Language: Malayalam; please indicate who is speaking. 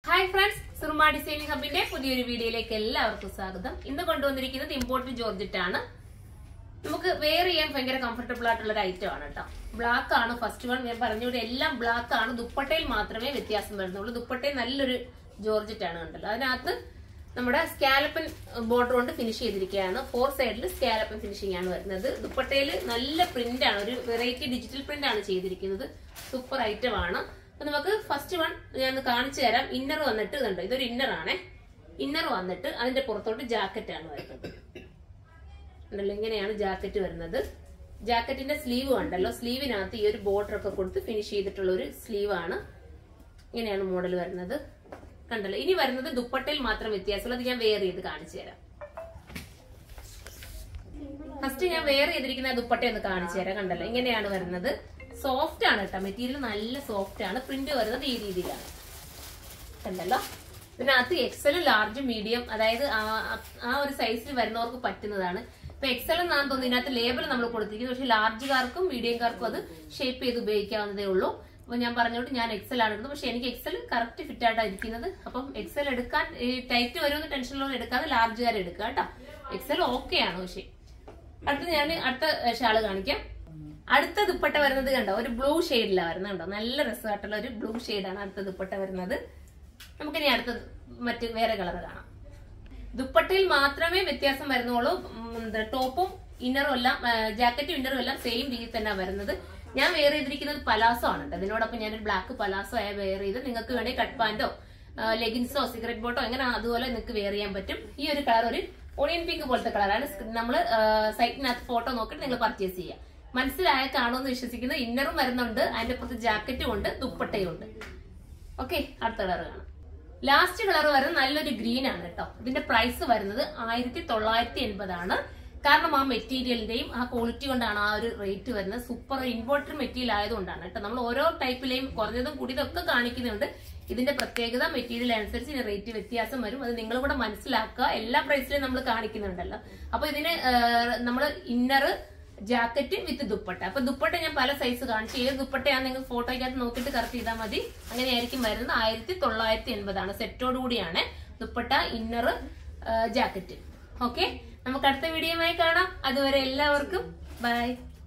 Speaker 1: ഹായ് ഫ്രണ്ട്സ് സുർമ ഡിസൈനിങ് ഹബിന്റെ പുതിയൊരു വീഡിയോയിലേക്ക് എല്ലാവർക്കും സ്വാഗതം ഇന്ന് കൊണ്ടുവന്നിരിക്കുന്നത് ഇമ്പോർട്ടഡ് ജോർജറ്റ് ആണ് നമുക്ക് വെയർ ചെയ്യാൻ ഭയങ്കര കംഫർട്ടബിൾ ആയിട്ടുള്ള ഒരു ഐറ്റം ആണ് കേട്ടോ ബ്ലാക്ക് ആണ് ഫസ്റ്റ് വൺ ഞാൻ പറഞ്ഞുകൂടെ എല്ലാം ബ്ലാക്ക് ആണ് ദുപ്പട്ടയിൽ മാത്രമേ വ്യത്യാസം വരുന്നുള്ളൂ ദുപ്പട്ടയിൽ നല്ലൊരു ജോർജറ്റ് ആണ് കണ്ടല്ലോ അതിനകത്ത് നമ്മുടെ സ്കാലപ്പൻ ബോർഡർ കൊണ്ട് ഫിനിഷ് ചെയ്തിരിക്കുകയാണ് ഫോർ സൈഡിൽ സ്കാലപ്പൻ ഫിനിഷിംഗ് ആണ് വരുന്നത് ദുപ്പട്ടയിൽ നല്ല പ്രിന്റ് ആണ് ഒരു വെറൈറ്റി ഡിജിറ്റൽ പ്രിന്റ് ആണ് ചെയ്തിരിക്കുന്നത് സൂപ്പർ ഐറ്റം ആണ് അപ്പൊ നമുക്ക് ഫസ്റ്റ് വൺ ഞാൻ ഒന്ന് കാണിച്ചു തരാം ഇന്നർ വന്നിട്ട് കണ്ടോ ഇതൊരു ഇന്നർ ആണേ ഇന്നർ വന്നിട്ട് അതിന്റെ പുറത്തോട്ട് ജാക്കറ്റ് ആണ് വരുന്നത് ഉണ്ടല്ലോ ഇങ്ങനെയാണ് ജാക്കറ്റ് വരുന്നത് ജാക്കറ്റിന്റെ സ്ലീവ് കണ്ടല്ലോ സ്ലീവിനകത്ത് ഈ ഒരു ബോർഡർ ഒക്കെ കൊടുത്ത് ഫിനിഷ് ചെയ്തിട്ടുള്ള ഒരു സ്ലീവ് ആണ് ഇങ്ങനെയാണ് മോഡൽ വരുന്നത് കണ്ടല്ലോ ഇനി വരുന്നത് ദുപ്പട്ടയിൽ മാത്രം വ്യത്യാസമുള്ളൂ അത് ഞാൻ വെയർ ചെയ്ത് കാണിച്ചു തരാം ഫസ്റ്റ് ഞാൻ വെയർ ചെയ്തിരിക്കുന്ന ദുപ്പട്ട ഒന്ന് കാണിച്ചു തരാം കണ്ടല്ലോ ഇങ്ങനെയാണ് വരുന്നത് സോഫ്റ്റ് ആണ് കേട്ടോ മെറ്റീരിയൽ നല്ല സോഫ്റ്റ് ആണ് പ്രിന്റ് വരുന്നത് ഈ രീതിയിലാണ് കണ്ടല്ലോ ഇതിനകത്ത് എക്സൽ ലാർജ് മീഡിയം അതായത് ആ- ആ ഒരു സൈസിൽ വരുന്നവർക്ക് പറ്റുന്നതാണ് ഇപ്പൊ എക്സൽ എന്നാണ് തോന്നുന്നു ഇതിനകത്ത് ലേബൽ നമ്മൾ കൊടുത്തിരിക്കുന്നത് പക്ഷെ ലാർജുകാർക്കും മീഡിയംകാർക്കും അത് ഷേപ്പ് ചെയ്ത് ഉപയോഗിക്കാവുന്നതേ ഉള്ളൂ അപ്പൊ ഞാൻ പറഞ്ഞോട്ട് ഞാൻ എക്സൽ ആണ് എടുക്കുന്നത് പക്ഷെ എനിക്ക് എക്സൽ കറക്റ്റ് ഫിറ്റ് ആയിട്ടാണ് ഇരിക്കുന്നത് അപ്പം എക്സൽ എടുക്കാൻ ടൈറ്റ് വരുമെന്ന് ടെൻഷനിലൊന്നും എടുക്കാതെ ലാർജുകാർ എടുക്കുക കേട്ടോ എക്സൽ ഓക്കെ ആണ് പക്ഷെ അടുത്ത ഞാൻ അടുത്ത ഷാള് കാണിക്കാം അടുത്ത ദുപ്പട്ട വരുന്നത് കണ്ടോ ഒരു ബ്ലൂ ഷെയ്ഡിലാണ് വരുന്നത് കണ്ടോ നല്ല രസമായിട്ടുള്ള ഒരു ബ്ലൂ ഷെയ്ഡാണ് അടുത്ത ദുപ്പട്ട വരുന്നത് നമുക്കിനി അടുത്ത മറ്റ് വേറെ കളർ കാണാം ദുപ്പട്ടയിൽ മാത്രമേ വ്യത്യാസം വരുന്നുള്ളൂ ഉം, എന്താ ടോപ്പും ഇന്നറും എല്ലാം ജാക്കറ്റും ഇന്നറും എല്ലാം സെയിം രീതിയിൽ തന്നെ വരുന്നത് ഞാൻ വെയർ ചെയ്തിരിക്കുന്നത് പലാസോ ആണ് കേട്ടോ അതിനോടൊപ്പം ഞാനൊരു ബ്ലാക്ക് പലാസോ ആയ വെയർ ചെയ്ത് നിങ്ങൾക്ക് വേണമെങ്കിൽ കട്ട് പാൻറ്റോ ലെഗിൻസോ സിഗരറ്റ് ബോട്ടോ എങ്ങനെ അതുപോലെ നിങ്ങൾക്ക് വെയർ ചെയ്യാൻ പറ്റും ഈ ഒരു കളർ ഒരു ഓണിയൻ പിങ്ക് പോലത്തെ കളറാണ് നമ്മൾ സൈറ്റിനകത്ത് ഫോട്ടോ നോക്കിയിട്ട് നിങ്ങൾ പർച്ചേസ് ചെയ്യുക മനസ്സിലായ കാണുമെന്ന് വിശ്വസിക്കുന്നു ഇന്നറും വരുന്നുണ്ട് അതിന്റെ പുറത്ത് ജാക്കറ്റും ഉണ്ട് ദുപ്പട്ടയും ഉണ്ട് ഓക്കെ അടുത്ത കളർ കാണാം ലാസ്റ്റ് കളർ വരുന്നത് നല്ലൊരു ഗ്രീൻ ആണ് കേട്ടോ ഇതിന്റെ പ്രൈസ് വരുന്നത് ആയിരത്തി തൊള്ളായിരത്തി എൺപതാണ് കാരണം ആ മെറ്റീരിയലിന്റെയും ആ ക്വാളിറ്റി കൊണ്ടാണ് ആ ഒരു റേറ്റ് വരുന്നത് സൂപ്പർ ഇമ്പോർട്ടഡ് മെറ്റീരിയൽ ആയതുകൊണ്ടാണ് കേട്ടോ നമ്മൾ ഓരോ ടൈപ്പിലെയും കുറഞ്ഞതും കൂടിയതും ഒക്കെ കാണിക്കുന്നുണ്ട് ഇതിന്റെ പ്രത്യേകത മെറ്റീരിയൽ അനുസരിച്ച് ഇതിന് റേറ്റ് വ്യത്യാസം വരും അത് നിങ്ങൾ കൂടെ മനസ്സിലാക്കുക എല്ലാ പ്രൈസിലും നമ്മൾ കാണിക്കുന്നുണ്ടല്ലോ അപ്പൊ ഇതിന് നമ്മൾ ഇന്നർ ജാക്കറ്റ് വിത്ത് ദുപ്പട്ട അപ്പൊ ദുപ്പട്ട ഞാൻ പല സൈസ് കാണിച്ചു ഏത് ദുപ്പട്ടയാണ് നിങ്ങൾ ഫോട്ടോയ്ക്കകത്ത് നോക്കിയിട്ട് കറക്റ്റ് ചെയ്താൽ മതി അങ്ങനെയായിരിക്കും വരുന്നത് ആയിരത്തി തൊള്ളായിരത്തി എൺപതാണ് സെറ്റോട് കൂടിയാണ് ദുപ്പട്ട ഇന്നർ ജാക്കറ്റ് ഓക്കെ നമുക്ക് അടുത്ത വീഡിയോയുമായി കാണാം അതുവരെ എല്ലാവർക്കും ബൈ